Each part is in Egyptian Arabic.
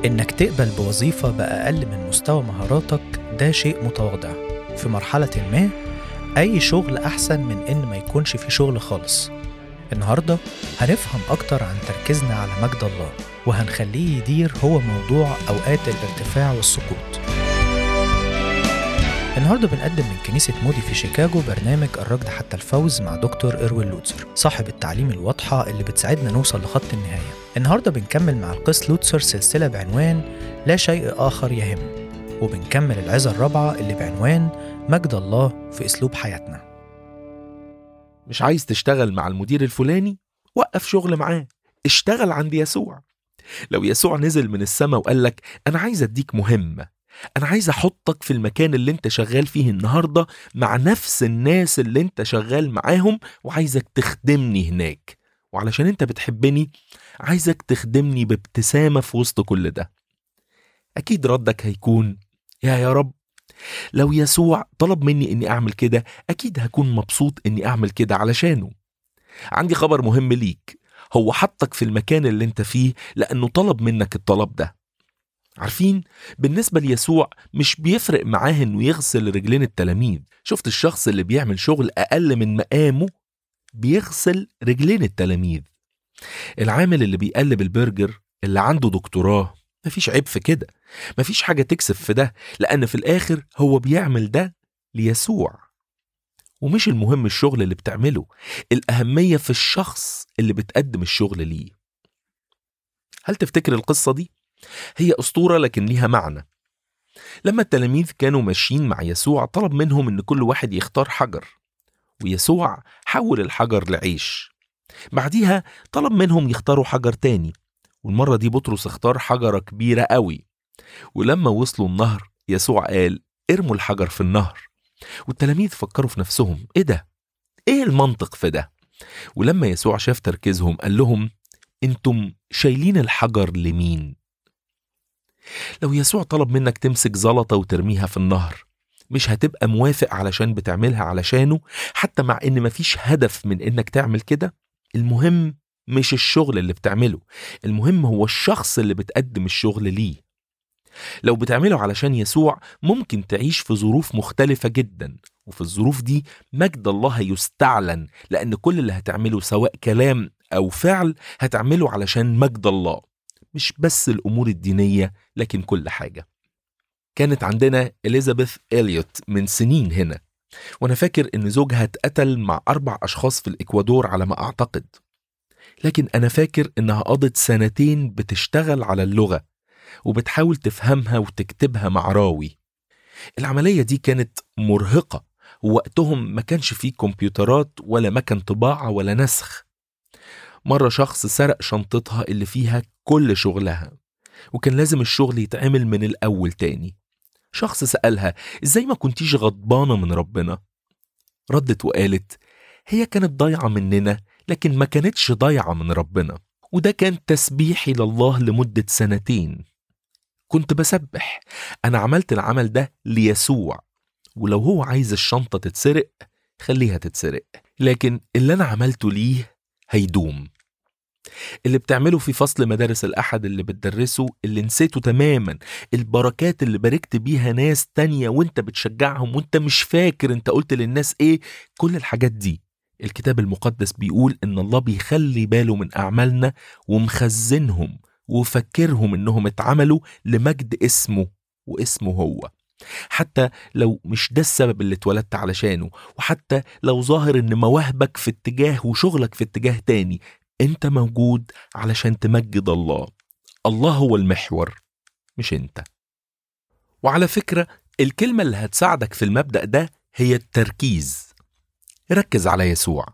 إنك تقبل بوظيفة بأقل من مستوى مهاراتك ده شيء متواضع في مرحلة ما أي شغل أحسن من إن ما يكونش في شغل خالص النهاردة هنفهم أكتر عن تركيزنا على مجد الله وهنخليه يدير هو موضوع أوقات الارتفاع والسقوط النهارده بنقدم من كنيسة مودي في شيكاغو برنامج الركض حتى الفوز مع دكتور إروين لوتسر صاحب التعليم الواضحة اللي بتساعدنا نوصل لخط النهاية النهارده بنكمل مع القس لوتسر سلسلة بعنوان لا شيء آخر يهم وبنكمل العظة الرابعة اللي بعنوان مجد الله في أسلوب حياتنا مش عايز تشتغل مع المدير الفلاني وقف شغل معاه اشتغل عند يسوع لو يسوع نزل من السماء وقال لك انا عايز اديك مهمه انا عايز احطك في المكان اللي انت شغال فيه النهارده مع نفس الناس اللي انت شغال معاهم وعايزك تخدمني هناك وعلشان انت بتحبني عايزك تخدمني بابتسامه في وسط كل ده اكيد ردك هيكون يا يا رب لو يسوع طلب مني اني اعمل كده اكيد هكون مبسوط اني اعمل كده علشانه عندي خبر مهم ليك هو حطك في المكان اللي انت فيه لانه طلب منك الطلب ده عارفين بالنسبة ليسوع مش بيفرق معاه انه يغسل رجلين التلاميذ شفت الشخص اللي بيعمل شغل اقل من مقامه بيغسل رجلين التلاميذ العامل اللي بيقلب البرجر اللي عنده دكتوراه مفيش عيب في كده مفيش حاجة تكسب في ده لأن في الآخر هو بيعمل ده ليسوع ومش المهم الشغل اللي بتعمله الأهمية في الشخص اللي بتقدم الشغل ليه هل تفتكر القصة دي؟ هي أسطورة لكن ليها معنى لما التلاميذ كانوا ماشيين مع يسوع طلب منهم إن كل واحد يختار حجر ويسوع حول الحجر لعيش بعديها طلب منهم يختاروا حجر تاني والمرة دي بطرس اختار حجرة كبيرة قوي ولما وصلوا النهر يسوع قال ارموا الحجر في النهر والتلاميذ فكروا في نفسهم ايه ده ايه المنطق في ده ولما يسوع شاف تركيزهم قال لهم انتم شايلين الحجر لمين لو يسوع طلب منك تمسك زلطة وترميها في النهر مش هتبقى موافق علشان بتعملها علشانه حتى مع ان مفيش هدف من انك تعمل كده المهم مش الشغل اللي بتعمله المهم هو الشخص اللي بتقدم الشغل ليه لو بتعمله علشان يسوع ممكن تعيش في ظروف مختلفة جدا وفي الظروف دي مجد الله هيستعلن لأن كل اللي هتعمله سواء كلام أو فعل هتعمله علشان مجد الله مش بس الأمور الدينية لكن كل حاجة كانت عندنا إليزابيث إليوت من سنين هنا وأنا فاكر إن زوجها اتقتل مع أربع أشخاص في الإكوادور على ما أعتقد لكن أنا فاكر إنها قضت سنتين بتشتغل على اللغة وبتحاول تفهمها وتكتبها مع راوي العملية دي كانت مرهقة ووقتهم ما كانش فيه كمبيوترات ولا مكان طباعة ولا نسخ مرة شخص سرق شنطتها اللي فيها كل شغلها وكان لازم الشغل يتعمل من الأول تاني شخص سألها إزاي ما كنتيش غضبانة من ربنا ردت وقالت هي كانت ضايعة مننا لكن ما كانتش ضايعة من ربنا وده كان تسبيحي لله لمدة سنتين كنت بسبح أنا عملت العمل ده ليسوع ولو هو عايز الشنطة تتسرق خليها تتسرق لكن اللي أنا عملته ليه هيدوم اللي بتعمله في فصل مدارس الأحد اللي بتدرسه اللي نسيته تماما البركات اللي باركت بيها ناس تانية وانت بتشجعهم وانت مش فاكر انت قلت للناس ايه كل الحاجات دي الكتاب المقدس بيقول ان الله بيخلي باله من أعمالنا ومخزنهم وفكرهم انهم اتعملوا لمجد اسمه واسمه هو حتى لو مش ده السبب اللي اتولدت علشانه وحتى لو ظاهر ان مواهبك في اتجاه وشغلك في اتجاه تاني انت موجود علشان تمجد الله الله هو المحور مش انت وعلى فكرة الكلمة اللي هتساعدك في المبدأ ده هي التركيز ركز على يسوع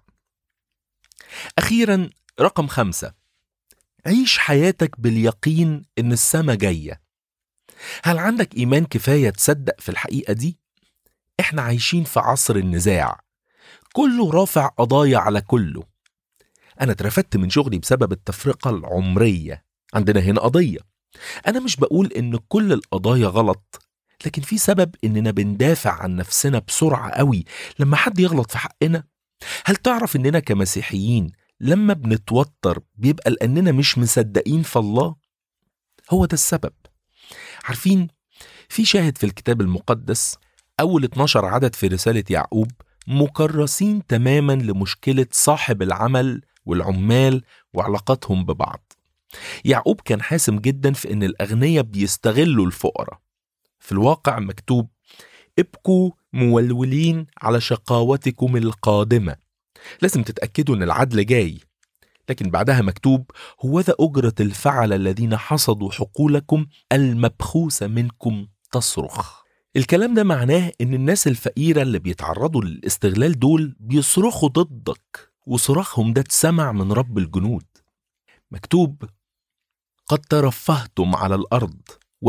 أخيرا رقم خمسة عيش حياتك باليقين إن السما جاية هل عندك إيمان كفاية تصدق في الحقيقة دي؟ إحنا عايشين في عصر النزاع كله رافع قضايا على كله أنا اترفدت من شغلي بسبب التفرقة العمرية عندنا هنا قضية أنا مش بقول إن كل القضايا غلط لكن في سبب إننا بندافع عن نفسنا بسرعة قوي لما حد يغلط في حقنا هل تعرف إننا كمسيحيين لما بنتوتر بيبقى لأننا مش مصدقين في الله هو ده السبب عارفين في شاهد في الكتاب المقدس أول 12 عدد في رسالة يعقوب مكرسين تماما لمشكلة صاحب العمل والعمال وعلاقتهم ببعض يعقوب كان حاسم جدا في ان الاغنياء بيستغلوا الفقراء في الواقع مكتوب ابكوا مولولين على شقاوتكم القادمه لازم تتاكدوا ان العدل جاي لكن بعدها مكتوب هوذا اجره الفعل الذين حصدوا حقولكم المبخوسه منكم تصرخ الكلام ده معناه ان الناس الفقيره اللي بيتعرضوا للاستغلال دول بيصرخوا ضدك وصراخهم ده اتسمع من رب الجنود مكتوب قد ترفهتم على الارض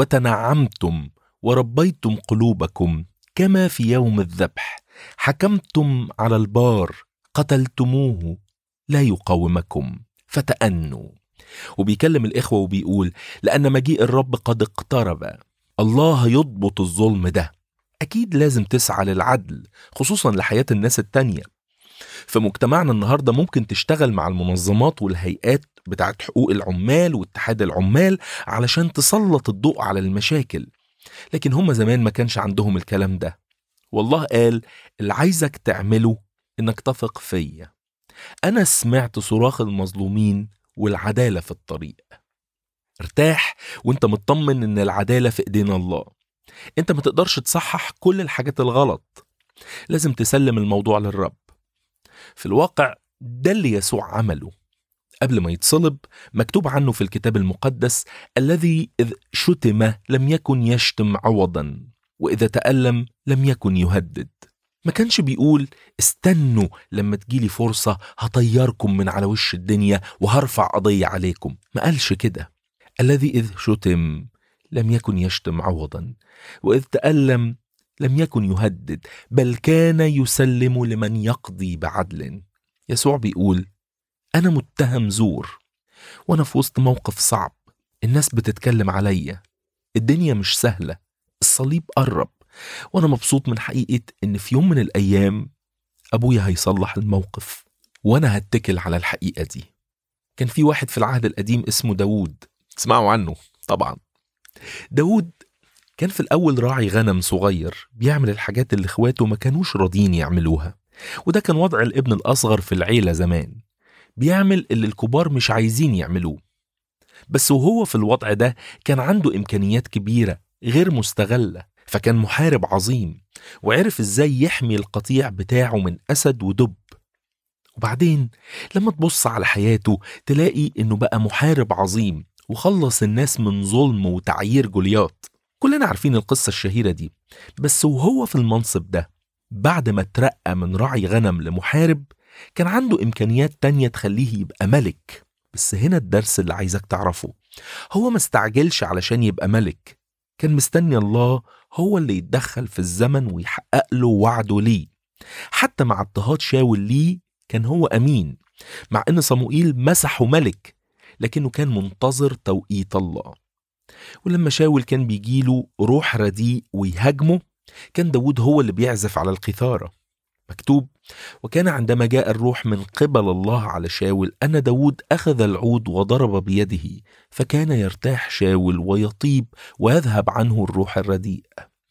وتنعمتم وربيتم قلوبكم كما في يوم الذبح حكمتم على البار قتلتموه لا يقاومكم فتأنوا وبيكلم الإخوة وبيقول لأن مجيء الرب قد اقترب الله يضبط الظلم ده أكيد لازم تسعى للعدل خصوصا لحياة الناس التانية في مجتمعنا النهاردة ممكن تشتغل مع المنظمات والهيئات بتاعت حقوق العمال واتحاد العمال علشان تسلط الضوء على المشاكل لكن هم زمان ما كانش عندهم الكلام ده والله قال اللي عايزك تعمله انك تثق فيا انا سمعت صراخ المظلومين والعدالة في الطريق ارتاح وانت مطمن ان العدالة في ايدينا الله انت ما تقدرش تصحح كل الحاجات الغلط لازم تسلم الموضوع للرب في الواقع ده اللي يسوع عمله قبل ما يتصلب مكتوب عنه في الكتاب المقدس الذي إذ شتم لم يكن يشتم عوضا وإذا تألم لم يكن يهدد ما كانش بيقول استنوا لما تجيلي فرصة هطيركم من على وش الدنيا وهرفع قضية عليكم ما قالش كده الذي إذ شتم لم يكن يشتم عوضا وإذ تألم لم يكن يهدد بل كان يسلم لمن يقضي بعدل يسوع بيقول أنا متهم زور وأنا في وسط موقف صعب الناس بتتكلم عليا الدنيا مش سهلة الصليب قرب وأنا مبسوط من حقيقة إن في يوم من الأيام أبويا هيصلح الموقف وأنا هتكل على الحقيقة دي كان في واحد في العهد القديم اسمه داوود تسمعوا عنه طبعا داوود كان في الأول راعي غنم صغير بيعمل الحاجات اللي اخواته ما كانوش راضيين يعملوها وده كان وضع الابن الأصغر في العيلة زمان بيعمل اللي الكبار مش عايزين يعملوه بس وهو في الوضع ده كان عنده إمكانيات كبيرة غير مستغلة فكان محارب عظيم وعرف ازاي يحمي القطيع بتاعه من أسد ودب وبعدين لما تبص على حياته تلاقي انه بقى محارب عظيم وخلص الناس من ظلم وتعيير جولياط كلنا عارفين القصة الشهيرة دي بس وهو في المنصب ده بعد ما اترقى من راعي غنم لمحارب كان عنده إمكانيات تانية تخليه يبقى ملك بس هنا الدرس اللي عايزك تعرفه هو ما استعجلش علشان يبقى ملك كان مستني الله هو اللي يتدخل في الزمن ويحقق له وعده ليه حتى مع اضطهاد شاول ليه كان هو أمين مع إن صموئيل مسحه ملك لكنه كان منتظر توقيت الله ولما شاول كان بيجيله روح رديء ويهاجمه كان داود هو اللي بيعزف على القيثارة مكتوب وكان عندما جاء الروح من قبل الله على شاول أن داود أخذ العود وضرب بيده فكان يرتاح شاول ويطيب ويذهب عنه الروح الرديء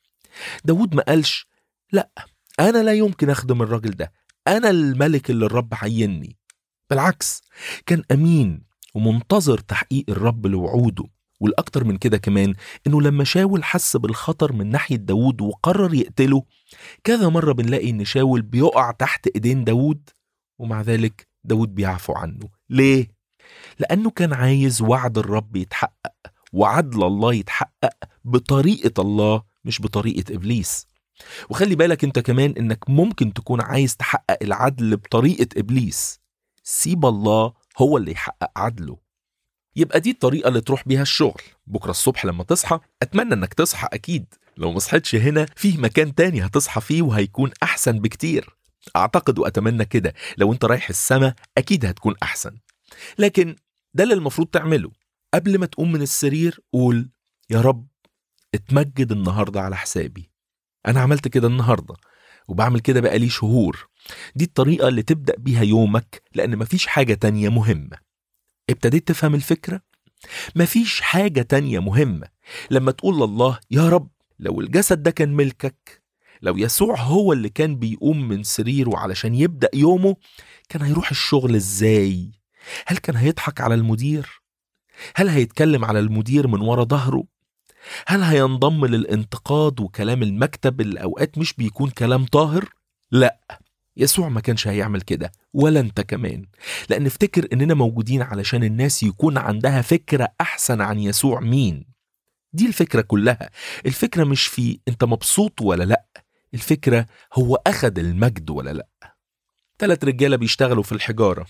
داود ما قالش لا أنا لا يمكن أخدم الراجل ده أنا الملك اللي الرب عيني بالعكس كان أمين ومنتظر تحقيق الرب لوعوده والأكتر من كده كمان إنه لما شاول حس بالخطر من ناحية داود وقرر يقتله كذا مرة بنلاقي إن شاول بيقع تحت إيدين داود ومع ذلك داود بيعفو عنه ليه؟ لأنه كان عايز وعد الرب يتحقق وعدل الله يتحقق بطريقة الله مش بطريقة إبليس وخلي بالك انت كمان انك ممكن تكون عايز تحقق العدل بطريقة إبليس سيب الله هو اللي يحقق عدله يبقى دي الطريقة اللي تروح بيها الشغل بكرة الصبح لما تصحى أتمنى إنك تصحى أكيد لو ما صحيتش هنا فيه مكان تاني هتصحى فيه وهيكون أحسن بكتير أعتقد وأتمنى كده لو أنت رايح السما أكيد هتكون أحسن لكن ده اللي المفروض تعمله قبل ما تقوم من السرير قول يا رب اتمجد النهاردة على حسابي أنا عملت كده النهاردة وبعمل كده بقالي شهور دي الطريقة اللي تبدأ بيها يومك لأن مفيش حاجة تانية مهمة ابتديت تفهم الفكرة؟ مفيش حاجة تانية مهمة لما تقول لله يا رب لو الجسد ده كان ملكك لو يسوع هو اللي كان بيقوم من سريره علشان يبدأ يومه كان هيروح الشغل ازاي؟ هل كان هيضحك على المدير؟ هل هيتكلم على المدير من ورا ظهره؟ هل هينضم للانتقاد وكلام المكتب اللي أوقات مش بيكون كلام طاهر؟ لا يسوع ما كانش هيعمل كده ولا انت كمان لأن افتكر إننا موجودين علشان الناس يكون عندها فكرة أحسن عن يسوع مين دي الفكرة كلها الفكرة مش في انت مبسوط ولا لأ الفكرة هو أخد المجد ولا لأ تلات رجالة بيشتغلوا في الحجارة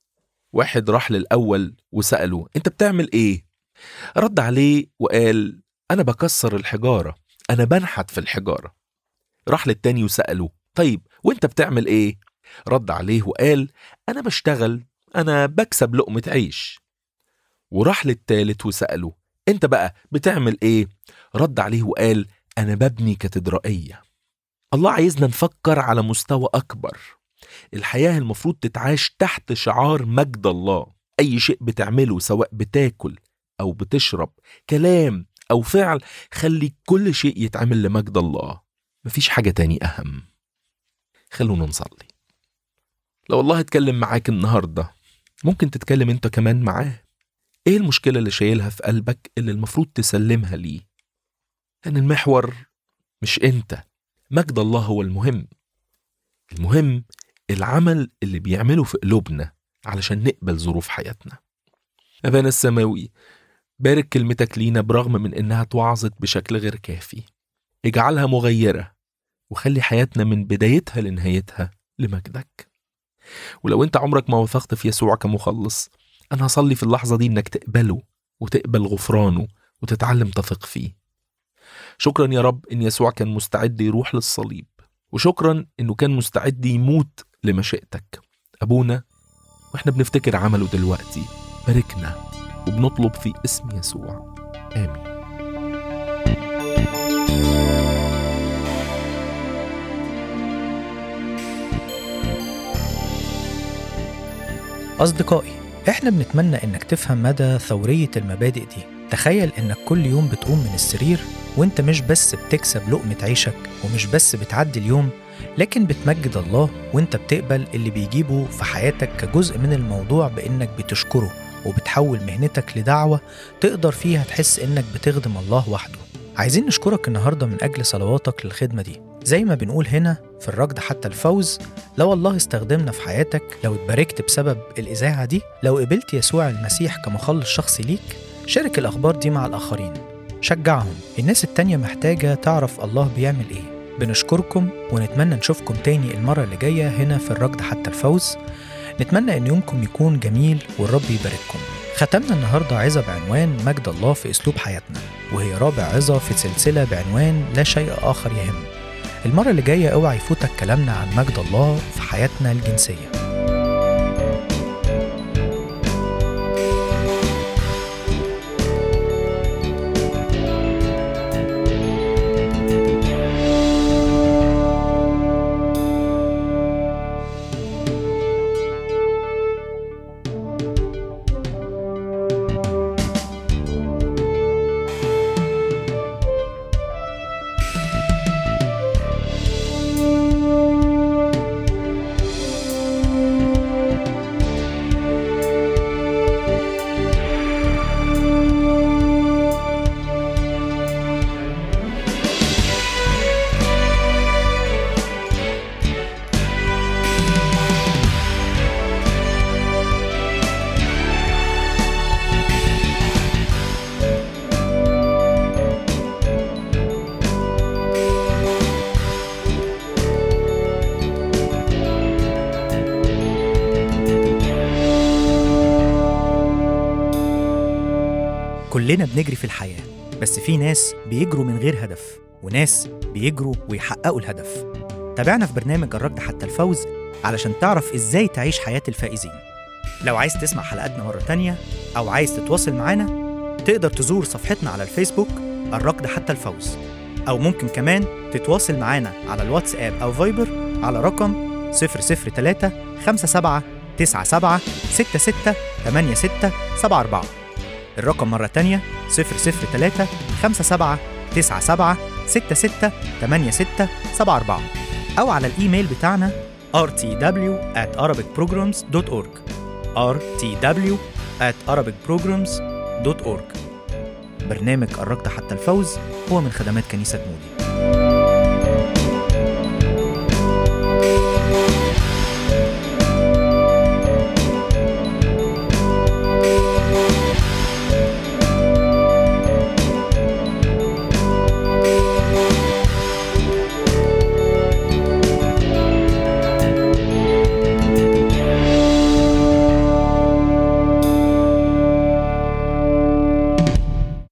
واحد راح للأول وسأله أنت بتعمل إيه؟ رد عليه وقال أنا بكسر الحجارة أنا بنحت في الحجارة راح للتاني وسأله طيب وأنت بتعمل إيه؟ رد عليه وقال أنا بشتغل أنا بكسب لقمة عيش وراح للتالت وسأله أنت بقى بتعمل إيه؟ رد عليه وقال أنا ببني كاتدرائية الله عايزنا نفكر على مستوى أكبر الحياة المفروض تتعاش تحت شعار مجد الله أي شيء بتعمله سواء بتاكل أو بتشرب كلام أو فعل خلي كل شيء يتعمل لمجد الله مفيش حاجة تاني أهم خلونا نصلي لو الله اتكلم معاك النهاردة ممكن تتكلم انت كمان معاه ايه المشكلة اللي شايلها في قلبك اللي المفروض تسلمها ليه لأن المحور مش انت مجد الله هو المهم المهم العمل اللي بيعمله في قلوبنا علشان نقبل ظروف حياتنا أبانا السماوي بارك كلمتك لينا برغم من إنها توعظت بشكل غير كافي اجعلها مغيرة وخلي حياتنا من بدايتها لنهايتها لمجدك ولو انت عمرك ما وثقت في يسوع كمخلص أنا هصلي في اللحظة دي إنك تقبله وتقبل غفرانه وتتعلم تثق فيه شكرا يا رب إن يسوع كان مستعد يروح للصليب وشكرا إنه كان مستعد يموت لمشيئتك أبونا وإحنا بنفتكر عمله دلوقتي باركنا وبنطلب في اسم يسوع آمين أصدقائي إحنا بنتمنى إنك تفهم مدى ثورية المبادئ دي تخيل إنك كل يوم بتقوم من السرير وإنت مش بس بتكسب لقمة عيشك ومش بس بتعدي اليوم لكن بتمجد الله وإنت بتقبل اللي بيجيبه في حياتك كجزء من الموضوع بإنك بتشكره وبتحول مهنتك لدعوة تقدر فيها تحس إنك بتخدم الله وحده عايزين نشكرك النهاردة من أجل صلواتك للخدمة دي زي ما بنقول هنا في الركض حتى الفوز لو الله استخدمنا في حياتك لو اتباركت بسبب الإذاعة دي لو قبلت يسوع المسيح كمخلص شخصي ليك شارك الأخبار دي مع الآخرين شجعهم الناس التانية محتاجة تعرف الله بيعمل إيه بنشكركم ونتمنى نشوفكم تاني المرة اللي جاية هنا في الركض حتى الفوز نتمنى ان يومكم يكون جميل والرب يبارككم ختمنا النهارده عظة بعنوان مجد الله في اسلوب حياتنا وهي رابع عظة في سلسلة بعنوان لا شيء اخر يهم المرة اللي جاية اوعى يفوتك كلامنا عن مجد الله في حياتنا الجنسية كلنا بنجري في الحياة بس في ناس بيجروا من غير هدف وناس بيجروا ويحققوا الهدف تابعنا في برنامج الركض حتى الفوز علشان تعرف ازاي تعيش حياة الفائزين لو عايز تسمع حلقاتنا مرة تانية أو عايز تتواصل معانا تقدر تزور صفحتنا على الفيسبوك الركض حتى الفوز أو ممكن كمان تتواصل معانا على الواتساب أو فايبر على رقم 003 57 97 66 86 74 الرقم مرة تانية 003 57 97 66 86 74 أو على الإيميل بتاعنا rtw at arabicprograms.org rtw at arabicprograms.org برنامج قربت حتى الفوز هو من خدمات كنيسة مودي